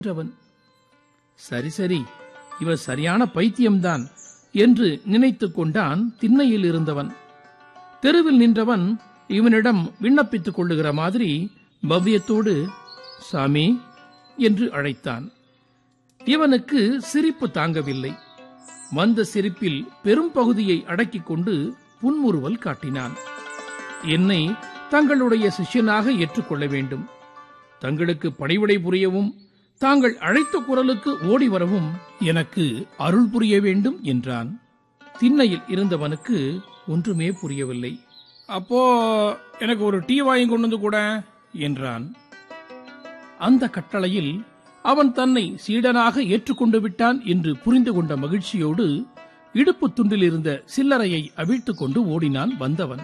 என்றவன் சரி சரி இவ சரியான பைத்தியம்தான் என்று நினைத்துக் கொண்டான் திண்ணையில் இருந்தவன் தெருவில் நின்றவன் இவனிடம் விண்ணப்பித்துக் கொள்ளுகிற மாதிரி பவ்யத்தோடு சாமி என்று அழைத்தான் இவனுக்கு சிரிப்பு தாங்கவில்லை வந்த சிரிப்பில் பெரும் பகுதியை அடக்கிக் கொண்டு புன்முறுவல் காட்டினான் என்னை தங்களுடைய சிஷ்யனாக ஏற்றுக்கொள்ள வேண்டும் தங்களுக்கு பணிவிடை புரியவும் தாங்கள் அழைத்த குரலுக்கு ஓடி வரவும் எனக்கு அருள் புரிய வேண்டும் என்றான் திண்ணையில் இருந்தவனுக்கு ஒன்றுமே புரியவில்லை அப்போ எனக்கு ஒரு டீ வாங்கி கொண்டு வந்து கூட என்றான் அந்த கட்டளையில் அவன் தன்னை சீடனாக ஏற்றுக்கொண்டு விட்டான் என்று புரிந்து கொண்ட மகிழ்ச்சியோடு இடுப்பு துண்டில் இருந்த சில்லறையை அவிழ்த்துக் கொண்டு ஓடினான் வந்தவன்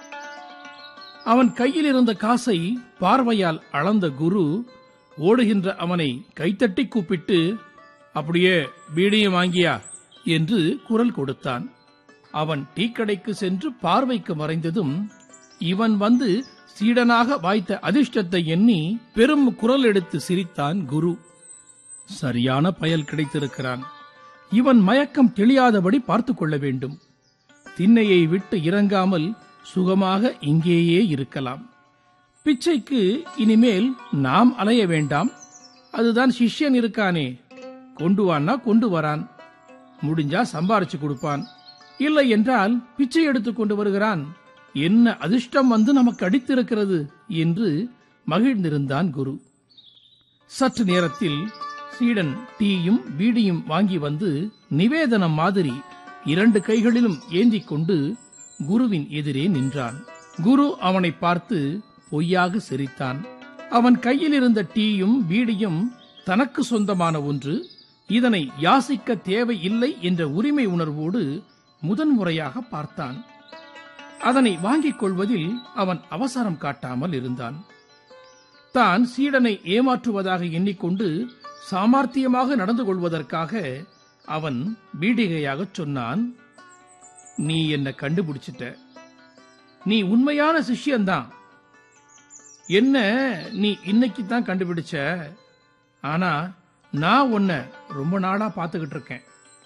அவன் கையில் இருந்த காசை பார்வையால் அளந்த குரு ஓடுகின்ற அவனை கைத்தட்டி கூப்பிட்டு அப்படியே பீடியும் வாங்கியா என்று குரல் கொடுத்தான் அவன் டீக்கடைக்கு சென்று பார்வைக்கு மறைந்ததும் இவன் வந்து சீடனாக வாய்த்த அதிர்ஷ்டத்தை எண்ணி பெரும் குரல் எடுத்து சிரித்தான் குரு சரியான பயல் கிடைத்திருக்கிறான் இவன் மயக்கம் தெளியாதபடி பார்த்துக் கொள்ள வேண்டும் திண்ணையை விட்டு இறங்காமல் சுகமாக இங்கேயே இருக்கலாம் பிச்சைக்கு இனிமேல் நாம் அலைய வேண்டாம் அதுதான் சிஷ்யன் இருக்கானே கொண்டு வான்னா கொண்டு வரான் முடிஞ்சா சம்பாரிச்சு கொடுப்பான் இல்லை என்றால் பிச்சை எடுத்துக் கொண்டு வருகிறான் என்ன அதிர்ஷ்டம் வந்து நமக்கு அடித்திருக்கிறது என்று மகிழ்ந்திருந்தான் குரு சற்று நேரத்தில் சீடன் டீயும் பீடியும் வாங்கி வந்து நிவேதனம் மாதிரி இரண்டு கைகளிலும் ஏந்திக் கொண்டு குருவின் எதிரே நின்றான் குரு அவனை பார்த்து பொய்யாக சிரித்தான் அவன் கையில் இருந்த டீயும் பீடியும் தனக்கு சொந்தமான ஒன்று இதனை யாசிக்க தேவையில்லை என்ற உரிமை உணர்வோடு முதன்முறையாக பார்த்தான் அதனை வாங்கிக் கொள்வதில் அவன் அவசரம் காட்டாமல் இருந்தான் தான் சீடனை ஏமாற்றுவதாக எண்ணிக்கொண்டு சாமர்த்தியமாக நடந்து கொள்வதற்காக அவன் பீடிகையாகச் சொன்னான் நீ என்ன கண்டுபிடிச்சிட்ட நீ உண்மையான சிஷ்யன்தான் என்ன நீ இன்னைக்கு தான் கண்டுபிடிச்ச ஆனா நான் உன்னை ரொம்ப நாளா பார்த்துக்கிட்டு இருக்கேன்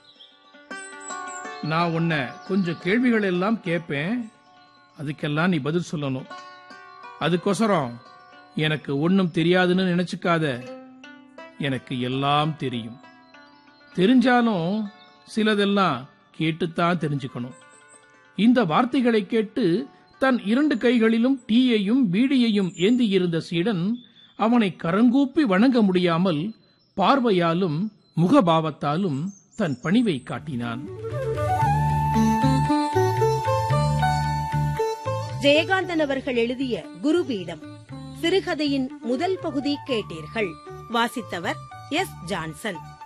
நான் உன்னை கொஞ்சம் கேள்விகள் எல்லாம் கேட்பேன் அதுக்கெல்லாம் நீ பதில் சொல்லணும் அதுக்கொசரம் எனக்கு ஒன்றும் தெரியாதுன்னு நினைச்சுக்காத எனக்கு எல்லாம் தெரியும் தெரிஞ்சாலும் சிலதெல்லாம் கேட்டுத்தான் தெரிஞ்சுக்கணும் இந்த வார்த்தைகளை கேட்டு தன் இரண்டு கைகளிலும் டீயையும் பீடியையும் ஏந்தியிருந்த சீடன் அவனை கரங்கூப்பி வணங்க முடியாமல் பார்வையாலும் முகபாவத்தாலும் தன் பணிவை காட்டினான் ஜெயகாந்தன் அவர்கள் எழுதிய குருபீடம் சிறுகதையின் முதல் பகுதி கேட்டீர்கள் வாசித்தவர் எஸ் ஜான்சன்